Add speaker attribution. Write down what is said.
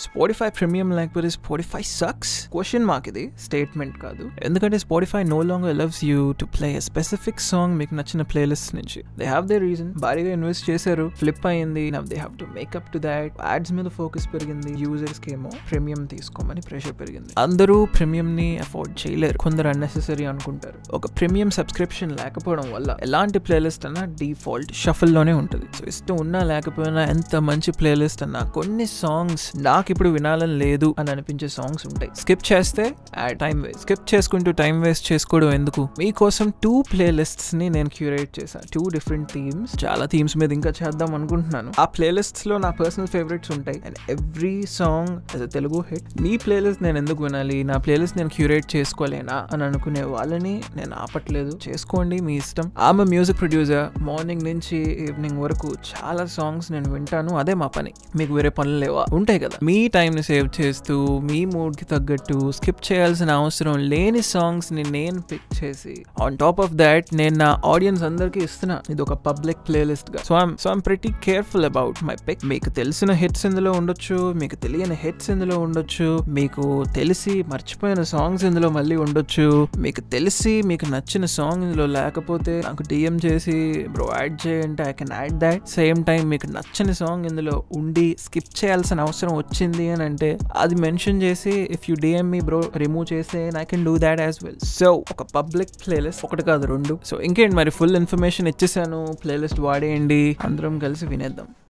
Speaker 1: Spotify premium లేకపోతే Spotify sucks question mark ఇది statement కాదు ఎందుకంటే Spotify no longer loves you to play specific song మీకు నచ్చిన ప్లేలిస్ట్ నుంచి దే హ్యావ్ దే రీజన్ భారీగా ఇన్వెస్ట్ చేశారు ఫ్లిప్ అయింది now they have to make up to that ads మీద ఫోకస్ పెరిగింది యూజర్స్ కి ఏమో ప్రీమియం తీసుకోమని ప్రెషర్ పెరిగింది అందరూ ప్రీమియం ని అఫోర్డ్ చేయలేరు కొందరు అన్నెసెసరీ అనుకుంటారు ఒక ప్రీమియం సబ్స్క్రిప్షన్ లేకపోవడం వల్ల ఎలాంటి ప్లేలిస్ట్ అన్నా డిఫాల్ట్ షఫల్ లోనే ఉంటుంది సో ఇష్టం ఉన్నా లేకపోయినా ఎంత మంచి ప్లేలిస్ట్ అన్నా కొన్ని సాంగ్స్ నాకు ఇప్పుడు వినాలని లేదు అని అనిపించే సాంగ్స్ ఉంటాయి స్కిప్ చేస్తే టైం వేస్ట్ స్కిప్ చేసుకుంటూ టైం వేస్ట్ చేసుకోవడం ఎందుకు మీకోసం టూ ప్లేలిస్ట్స్ ని నేను క్యూరేట్ చేశాను టూ డిఫరెంట్ థీమ్స్ చాలా థీమ్స్ మీద ఇంకా చేద్దాం అనుకుంటున్నాను ఆ ప్లేలిస్ట్స్ లో నా పర్సనల్ ఫేవరెట్స్ ఉంటాయి and every song as Telugu hit మీ ప్లేలిస్ట్ నేను ఎందుకు వినాలి నా ప్లేలిస్ట్ నేను క్యూరేట్ చేసుకోలేనా అని అనుకునే వాళ్ళని నేను ఆపట్లేదు చేసుకోండి మీ ఇష్టం ఆమె మ్యూజిక్ ప్రొడ్యూసర్ మార్నింగ్ నుంచి ఈవినింగ్ వరకు చాలా సాంగ్స్ నేను వింటాను అదే మా పని మీకు వేరే పనులు లేవా ఉంటాయి కదా మీ టైంని సేవ్ చేస్తూ మీ మూడ్ కి తగ్గట్టు స్కిప్ చేయాల్సిన అవసరం లేని సాంగ్స్ ని నేను పిక్ చేసి ఆన్ టాప్ ఆఫ్ దాట్ నేను నా ఆడియన్స్ అందరికీ ఇస్తున్నా ఇది ఒక పబ్లిక్ ప్లేలిస్ట్ గా so I'm so I'm pretty careful about my pick మీకు తెలిసిన హిట్స్ ఇందులో ఉండొచ్చు మీకు తెలియని హిట్స్ ఇందులో ఉండొచ్చు మీకు తెలిసి మర్చిపోయిన సాంగ్స్ ఇందులో మళ్ళీ ఉండొచ్చు మీకు తెలిసి మీకు నచ్చిన సాంగ్ ఇందులో లేకపోతే నాకు డిఎం చేసి బ్రో యాడ్ చేయంటే I can add that same time మీకు నచ్చని సాంగ్ ఇందులో ఉండి స్కిప్ చేయాల్సిన అవసరం వచ్చింది అని అంటే అది మెన్షన్ చేసి if you DM me bro remove చేస్తే I can do that as well so ఒక పబ్లిక్ ప్లేలిస్ట్ ఒకటి కాదు రెండు సో ఇంకేంటి మరి ఫుల్ ఇన్ఫర్మేషన్ ఇచ్చేసాను ప్లేలిస్ట్ వాడేయండి అందరం కలిసి వినేద్దాం